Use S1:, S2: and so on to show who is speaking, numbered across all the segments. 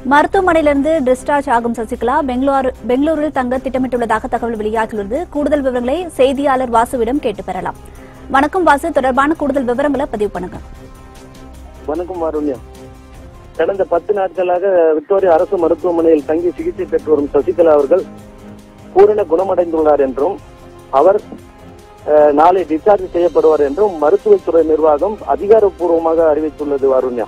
S1: மருத்துவமனையிலிருந்து டிஸ்சார்ஜ் ஆகும் சசிகலா பெங்களூரு பெங்களூரில் தங்க திட்டமிட்டுள்ளதாக தகவல் வெளியாகியுள்ளது கூடுதல் விவரங்களை செய்தியாளர் வாசுவிடம் கேட்டு பெறலாம் வணக்கம் வாசு தொடர்பான கூடுதல் விவரங்களை பதிவு பண்ணுங்க
S2: வணக்கம் அருண்யா கடந்த பத்து நாட்களாக விக்டோரியா அரசு மருத்துவமனையில் தங்கி சிகிச்சை பெற்று வரும் சசிகலா அவர்கள் பூரண குணமடைந்துள்ளார் என்றும் அவர் அஹ், நாளை டிஸ்சார்ஜ் செய்யப்படுவார் என்றும் மருத்துவத்துறை நிர்வாகம் அதிகாரப்பூர்வமாக அறிவித்துள்ளது அருண்யா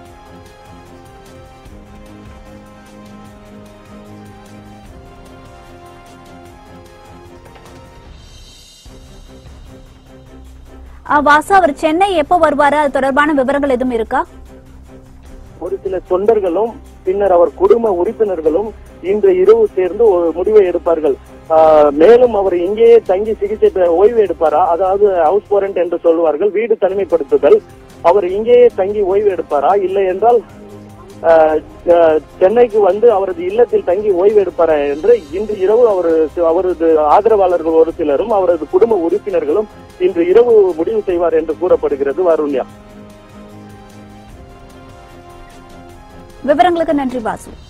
S1: ஆ, வாசு அவர் சென்னை எப்போ வருவாரு அது தொடர்பான விவரங்கள் எதுவும் இருக்கா
S2: ஒரு சில தொண்டர்களும் பின்னர் அவர் குடும்ப உறுப்பினர்களும் இன்று இரவு சேர்ந்து ஒரு முடிவை எடுப்பார்கள் ஆஹ், மேலும் அவர் இங்கேயே தங்கி சிகிச்சை பெ- ஓய்வு எடுப்பாரா அதாவது ஹவுஸ் வாரண்ட் என்று சொல்லுவார்கள் வீடு தனிமைப்படுத்துதல் அவர் இங்கேயே தங்கி ஓய்வு எடுப்பாரா இல்லை என்றால் ஆஹ், ஆஹ், சென்னைக்கு வந்து அவரது இல்லத்தில் தங்கி ஓய்வு எடுப்பாரா என்று இன்று இரவு அவர் அவரது ஆதரவாளர்கள் ஒரு சிலரும் அவரது குடும்ப உறுப்பினர்களும் இன்று இரவு முடிவு செய்வார் என்று கூறப்படுகிறது வருண்யா
S1: விவரங்களுக்கு நன்றி வாசு